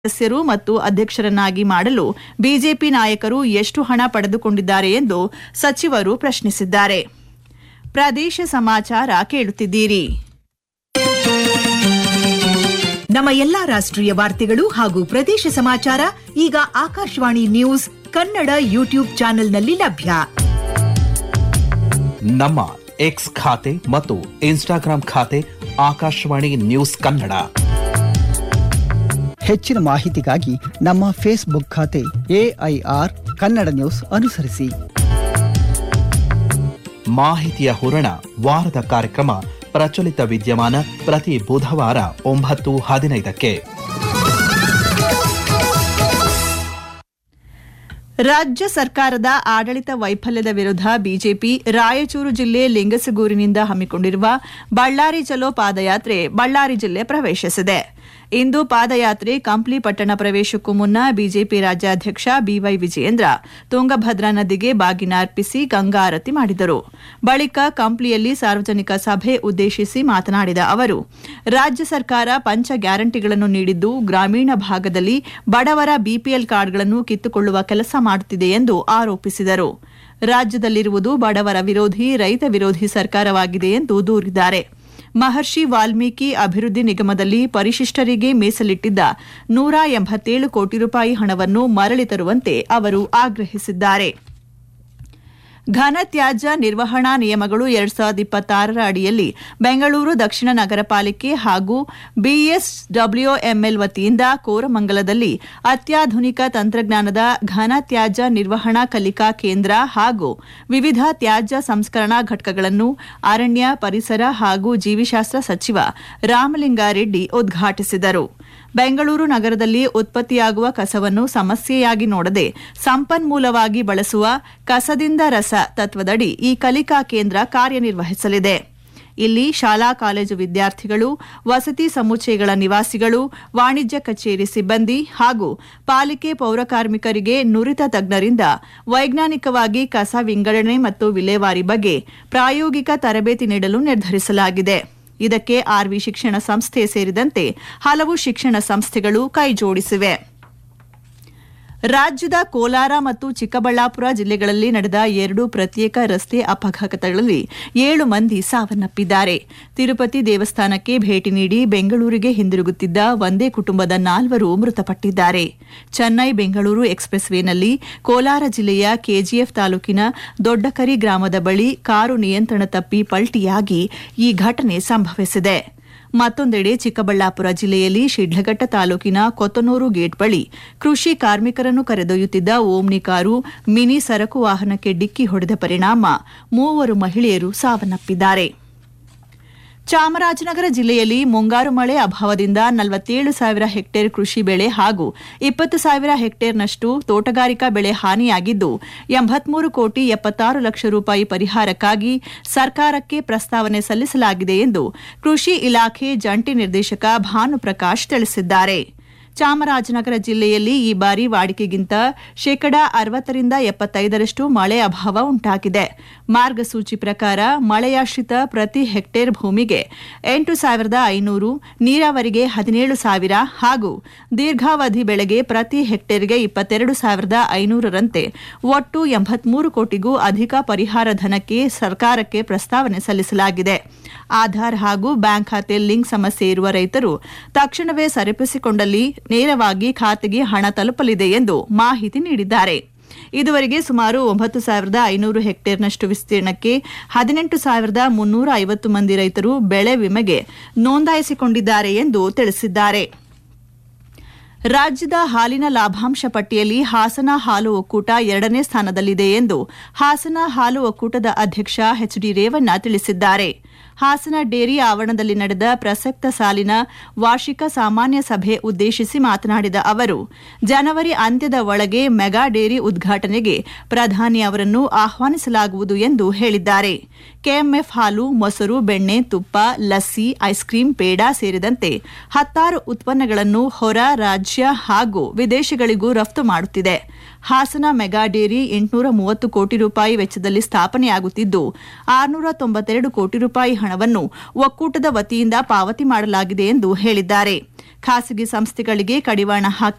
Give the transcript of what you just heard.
ಸದಸ್ಯರು ಮತ್ತು ಅಧ್ಯಕ್ಷರನ್ನಾಗಿ ಮಾಡಲು ಬಿಜೆಪಿ ನಾಯಕರು ಎಷ್ಟು ಹಣ ಪಡೆದುಕೊಂಡಿದ್ದಾರೆ ಎಂದು ಸಚಿವರು ಪ್ರಶ್ನಿಸಿದ್ದಾರೆ ಪ್ರದೇಶ ಸಮಾಚಾರ ಕೇಳುತ್ತಿದ್ದೀರಿ ನಮ್ಮ ಎಲ್ಲಾ ರಾಷ್ಟ್ರೀಯ ವಾರ್ತೆಗಳು ಹಾಗೂ ಪ್ರದೇಶ ಸಮಾಚಾರ ಈಗ ಆಕಾಶವಾಣಿ ನ್ಯೂಸ್ ಕನ್ನಡ ಯೂಟ್ಯೂಬ್ ಚಾನೆಲ್ನಲ್ಲಿ ಲಭ್ಯ ನಮ್ಮ ಎಕ್ಸ್ ಖಾತೆ ಮತ್ತು ಇನ್ಸ್ಟಾಗ್ರಾಂ ಖಾತೆ ಆಕಾಶವಾಣಿ ನ್ಯೂಸ್ ಕನ್ನಡ ಹೆಚ್ಚಿನ ಮಾಹಿತಿಗಾಗಿ ನಮ್ಮ ಫೇಸ್ಬುಕ್ ಖಾತೆ ಎಐಆರ್ ಕನ್ನಡ ನ್ಯೂಸ್ ಅನುಸರಿಸಿ ಮಾಹಿತಿಯ ಹೂರಣ ವಾರದ ಕಾರ್ಯಕ್ರಮ ಪ್ರಚಲಿತ ವಿದ್ಯಮಾನ ಪ್ರತಿ ಬುಧವಾರ ಒಂಬತ್ತು ಹದಿನೈದಕ್ಕೆ ರಾಜ್ಯ ಸರ್ಕಾರದ ಆಡಳಿತ ವೈಫಲ್ಯದ ವಿರುದ್ಧ ಬಿಜೆಪಿ ರಾಯಚೂರು ಜಿಲ್ಲೆ ಲಿಂಗಸಗೂರಿನಿಂದ ಹಮ್ಮಿಕೊಂಡಿರುವ ಬಳ್ಳಾರಿ ಚಲೋ ಪಾದಯಾತ್ರೆ ಬಳ್ಳಾರಿ ಜಿಲ್ಲೆ ಪ್ರವೇಶಿಸಿದೆ ಇಂದು ಪಾದಯಾತ್ರೆ ಕಂಪ್ಲಿ ಪಟ್ಟಣ ಪ್ರವೇಶಕ್ಕೂ ಮುನ್ನ ಬಿಜೆಪಿ ರಾಜ್ಯಾಧ್ಯಕ್ಷ ಬಿವೈ ವಿಜಯೇಂದ್ರ ತುಂಗಭದ್ರಾ ನದಿಗೆ ಬಾಗಿನ ಅರ್ಪಿಸಿ ಗಂಗಾ ಆರತಿ ಮಾಡಿದರು ಬಳಿಕ ಕಂಪ್ಲಿಯಲ್ಲಿ ಸಾರ್ವಜನಿಕ ಸಭೆ ಉದ್ದೇಶಿಸಿ ಮಾತನಾಡಿದ ಅವರು ರಾಜ್ಯ ಸರ್ಕಾರ ಪಂಚ ಗ್ಯಾರಂಟಿಗಳನ್ನು ನೀಡಿದ್ದು ಗ್ರಾಮೀಣ ಭಾಗದಲ್ಲಿ ಬಡವರ ಬಿಪಿಎಲ್ ಕಾರ್ಡ್ಗಳನ್ನು ಕಿತ್ತುಕೊಳ್ಳುವ ಕೆಲಸ ಮಾಡುತ್ತಿದೆ ಎಂದು ಆರೋಪಿಸಿದರು ರಾಜ್ಯದಲ್ಲಿರುವುದು ಬಡವರ ವಿರೋಧಿ ರೈತ ವಿರೋಧಿ ಸರ್ಕಾರವಾಗಿದೆ ಎಂದು ದೂರಿದ್ದಾರೆ ಮಹರ್ಷಿ ವಾಲ್ಮೀಕಿ ಅಭಿವೃದ್ಧಿ ನಿಗಮದಲ್ಲಿ ಪರಿಶಿಷ್ಟರಿಗೆ ಮೀಸಲಿಟ್ಟಿದ್ದ ನೂರ ಎಂಬತ್ತೇಳು ಕೋಟಿ ರೂಪಾಯಿ ಹಣವನ್ನು ಮರಳಿ ತರುವಂತೆ ಅವರು ಆಗ್ರಹಿಸಿದ್ದಾರೆ ಘನತ್ಯಾಜ್ಯ ನಿರ್ವಹಣಾ ನಿಯಮಗಳು ಎರಡ್ ಸಾವಿರದ ಇಪ್ಪತ್ತಾರರ ಅಡಿಯಲ್ಲಿ ಬೆಂಗಳೂರು ದಕ್ಷಿಣ ನಗರ ಪಾಲಿಕೆ ಹಾಗೂ ಬಿಎಸ್ಡಬ್ಲ್ಯೂಎಂಎಲ್ ವತಿಯಿಂದ ಕೋರಮಂಗಲದಲ್ಲಿ ಅತ್ಯಾಧುನಿಕ ತಂತ್ರಜ್ಞಾನದ ಘನ ತ್ಯಾಜ್ಯ ನಿರ್ವಹಣಾ ಕಲಿಕಾ ಕೇಂದ್ರ ಹಾಗೂ ವಿವಿಧ ತ್ಯಾಜ್ಯ ಸಂಸ್ಕರಣಾ ಘಟಕಗಳನ್ನು ಅರಣ್ಯ ಪರಿಸರ ಹಾಗೂ ಜೀವಿಶಾಸ್ತ್ರ ಸಚಿವ ರಾಮಲಿಂಗಾರೆಡ್ಡಿ ಉದ್ಘಾಟಿಸಿದರು ಬೆಂಗಳೂರು ನಗರದಲ್ಲಿ ಉತ್ಪತ್ತಿಯಾಗುವ ಕಸವನ್ನು ಸಮಸ್ಯೆಯಾಗಿ ನೋಡದೆ ಸಂಪನ್ಮೂಲವಾಗಿ ಬಳಸುವ ಕಸದಿಂದ ರಸ ತತ್ವದಡಿ ಈ ಕಲಿಕಾ ಕೇಂದ್ರ ಕಾರ್ಯನಿರ್ವಹಿಸಲಿದೆ ಇಲ್ಲಿ ಶಾಲಾ ಕಾಲೇಜು ವಿದ್ಯಾರ್ಥಿಗಳು ವಸತಿ ಸಮುಚ್ಚಯಗಳ ನಿವಾಸಿಗಳು ವಾಣಿಜ್ಯ ಕಚೇರಿ ಸಿಬ್ಬಂದಿ ಹಾಗೂ ಪಾಲಿಕೆ ಪೌರಕಾರ್ಮಿಕರಿಗೆ ನುರಿತ ತಜ್ಞರಿಂದ ವೈಜ್ಞಾನಿಕವಾಗಿ ಕಸ ವಿಂಗಡಣೆ ಮತ್ತು ವಿಲೇವಾರಿ ಬಗ್ಗೆ ಪ್ರಾಯೋಗಿಕ ತರಬೇತಿ ನೀಡಲು ನಿರ್ಧರಿಸಲಾಗಿದೆ ಇದಕ್ಕೆ ಆರ್ವಿ ಶಿಕ್ಷಣ ಸಂಸ್ಥೆ ಸೇರಿದಂತೆ ಹಲವು ಶಿಕ್ಷಣ ಸಂಸ್ಥೆಗಳು ಕೈಜೋಡಿಸಿವೆ ರಾಜ್ಯದ ಕೋಲಾರ ಮತ್ತು ಚಿಕ್ಕಬಳ್ಳಾಪುರ ಜಿಲ್ಲೆಗಳಲ್ಲಿ ನಡೆದ ಎರಡು ಪ್ರತ್ಯೇಕ ರಸ್ತೆ ಅಪಘಾತಗಳಲ್ಲಿ ಏಳು ಮಂದಿ ಸಾವನ್ನಪ್ಪಿದ್ದಾರೆ ತಿರುಪತಿ ದೇವಸ್ಥಾನಕ್ಕೆ ಭೇಟಿ ನೀಡಿ ಬೆಂಗಳೂರಿಗೆ ಹಿಂದಿರುಗುತ್ತಿದ್ದ ಒಂದೇ ಕುಟುಂಬದ ನಾಲ್ವರು ಮೃತಪಟ್ಟಿದ್ದಾರೆ ಚೆನ್ನೈ ಬೆಂಗಳೂರು ಎಕ್ಸ್ಪ್ರೆಸ್ ವೇನಲ್ಲಿ ಕೋಲಾರ ಜಿಲ್ಲೆಯ ಕೆಜಿಎಫ್ ತಾಲೂಕಿನ ದೊಡ್ಡಕರಿ ಗ್ರಾಮದ ಬಳಿ ಕಾರು ನಿಯಂತ್ರಣ ತಪ್ಪಿ ಪಲ್ಟಿಯಾಗಿ ಈ ಘಟನೆ ಸಂಭವಿಸಿದೆ ಮತ್ತೊಂದೆಡೆ ಚಿಕ್ಕಬಳ್ಳಾಪುರ ಜಿಲ್ಲೆಯಲ್ಲಿ ಶಿಡ್ಲಘಟ್ಟ ತಾಲೂಕಿನ ಕೊತ್ತನೂರು ಗೇಟ್ ಬಳಿ ಕೃಷಿ ಕಾರ್ಮಿಕರನ್ನು ಕರೆದೊಯ್ಯುತ್ತಿದ್ದ ಓಮ್ನಿ ಕಾರು ಮಿನಿ ಸರಕು ವಾಹನಕ್ಕೆ ಡಿಕ್ಕಿ ಹೊಡೆದ ಪರಿಣಾಮ ಮೂವರು ಮಹಿಳೆಯರು ಸಾವನ್ನಪ್ಪಿದ್ದಾರೆ ಚಾಮರಾಜನಗರ ಜಿಲ್ಲೆಯಲ್ಲಿ ಮುಂಗಾರು ಮಳೆ ಅಭಾವದಿಂದ ನಲವತ್ತೇಳು ಸಾವಿರ ಹೆಕ್ಟೇರ್ ಕೃಷಿ ಬೆಳೆ ಹಾಗೂ ಇಪ್ಪತ್ತು ಸಾವಿರ ಹೆಕ್ಟೇರ್ನಷ್ಟು ತೋಟಗಾರಿಕಾ ಬೆಳೆ ಹಾನಿಯಾಗಿದ್ದು ಎಂಬತ್ಮೂರು ಕೋಟಿ ಎಪ್ಪತ್ತಾರು ಲಕ್ಷ ರೂಪಾಯಿ ಪರಿಹಾರಕ್ಕಾಗಿ ಸರ್ಕಾರಕ್ಕೆ ಪ್ರಸ್ತಾವನೆ ಸಲ್ಲಿಸಲಾಗಿದೆ ಎಂದು ಕೃಷಿ ಇಲಾಖೆ ಜಂಟಿ ನಿರ್ದೇಶಕ ಭಾನುಪ್ರಕಾಶ್ ತಿಳಿಸಿದ್ದಾರೆ ಚಾಮರಾಜನಗರ ಜಿಲ್ಲೆಯಲ್ಲಿ ಈ ಬಾರಿ ವಾಡಿಕೆಗಿಂತ ಶೇಕಡಾ ಅರವತ್ತರಿಂದ ಎಪ್ಪತ್ತೈದರಷ್ಟು ಮಳೆ ಅಭಾವ ಉಂಟಾಗಿದೆ ಮಾರ್ಗಸೂಚಿ ಪ್ರಕಾರ ಮಳೆಯಾಶ್ರಿತ ಪ್ರತಿ ಹೆಕ್ಟೇರ್ ಭೂಮಿಗೆ ಎಂಟು ಸಾವಿರದ ಐನೂರು ನೀರಾವರಿಗೆ ಹದಿನೇಳು ಸಾವಿರ ಹಾಗೂ ದೀರ್ಘಾವಧಿ ಬೆಳೆಗೆ ಪ್ರತಿ ಹೆಕ್ಟೇರ್ಗೆ ಇಪ್ಪತ್ತೆರಡು ಸಾವಿರದ ಐನೂರರಂತೆ ಒಟ್ಟು ಎಂಬತ್ಮೂರು ಕೋಟಿಗೂ ಅಧಿಕ ಪರಿಹಾರ ಧನಕ್ಕೆ ಸರ್ಕಾರಕ್ಕೆ ಪ್ರಸ್ತಾವನೆ ಸಲ್ಲಿಸಲಾಗಿದೆ ಆಧಾರ್ ಹಾಗೂ ಬ್ಯಾಂಕ್ ಖಾತೆ ಲಿಂಕ್ ಸಮಸ್ಯೆ ಇರುವ ರೈತರು ತಕ್ಷಣವೇ ಸರಿಪಡಿಸಿಕೊಂಡಲ್ಲಿ ನೇರವಾಗಿ ಖಾತೆಗೆ ಹಣ ತಲುಪಲಿದೆ ಎಂದು ಮಾಹಿತಿ ನೀಡಿದ್ದಾರೆ ಇದುವರೆಗೆ ಸುಮಾರು ಒಂಬತ್ತು ಸಾವಿರದ ಐನೂರು ಹೆಕ್ಟೇರ್ನಷ್ಟು ವಿಸ್ತೀರ್ಣಕ್ಕೆ ಹದಿನೆಂಟು ಸಾವಿರದ ಮುನ್ನೂರ ಐವತ್ತು ಮಂದಿ ರೈತರು ಬೆಳೆ ವಿಮೆಗೆ ನೋಂದಾಯಿಸಿಕೊಂಡಿದ್ದಾರೆ ಎಂದು ತಿಳಿಸಿದ್ದಾರೆ ರಾಜ್ಯದ ಹಾಲಿನ ಲಾಭಾಂಶ ಪಟ್ಟಿಯಲ್ಲಿ ಹಾಸನ ಹಾಲು ಒಕ್ಕೂಟ ಎರಡನೇ ಸ್ಥಾನದಲ್ಲಿದೆ ಎಂದು ಹಾಸನ ಹಾಲು ಒಕ್ಕೂಟದ ಅಧ್ಯಕ್ಷ ಎಚ್ಡಿ ರೇವಣ್ಣ ತಿಳಿಸಿದ್ದಾರೆ ಹಾಸನ ಡೇರಿ ಆವರಣದಲ್ಲಿ ನಡೆದ ಪ್ರಸಕ್ತ ಸಾಲಿನ ವಾರ್ಷಿಕ ಸಾಮಾನ್ಯ ಸಭೆ ಉದ್ದೇಶಿಸಿ ಮಾತನಾಡಿದ ಅವರು ಜನವರಿ ಅಂತ್ಯದ ಒಳಗೆ ಮೆಗಾ ಡೇರಿ ಉದ್ಘಾಟನೆಗೆ ಪ್ರಧಾನಿ ಅವರನ್ನು ಆಹ್ವಾನಿಸಲಾಗುವುದು ಎಂದು ಹೇಳಿದ್ದಾರೆ ಕೆಎಂಎಫ್ ಹಾಲು ಮೊಸರು ಬೆಣ್ಣೆ ತುಪ್ಪ ಲಸ್ಸಿ ಐಸ್ ಕ್ರೀಂ ಪೇಡ ಸೇರಿದಂತೆ ಹತ್ತಾರು ಉತ್ಪನ್ನಗಳನ್ನು ಹೊರ ರಾಜ್ಯ ಹಾಗೂ ವಿದೇಶಗಳಿಗೂ ರಫ್ತು ಮಾಡುತ್ತಿದೆ ಹಾಸನ ಮೆಗಾ ಡೇರಿ ಎಂಟುನೂರ ಮೂವತ್ತು ಕೋಟಿ ರೂಪಾಯಿ ವೆಚ್ಚದಲ್ಲಿ ಸ್ಥಾಪನೆಯಾಗುತ್ತಿದ್ದು ಆರುನೂರ ತೊಂಬತ್ತೆರಡು ಕೋಟಿ ರೂಪಾಯಿ ಹಣವನ್ನು ಒಕ್ಕೂಟದ ವತಿಯಿಂದ ಪಾವತಿ ಮಾಡಲಾಗಿದೆ ಎಂದು ಹೇಳಿದ್ದಾರೆ ಖಾಸಗಿ ಸಂಸ್ಥೆಗಳಿಗೆ ಕಡಿವಾಣ ಹಾಕಿ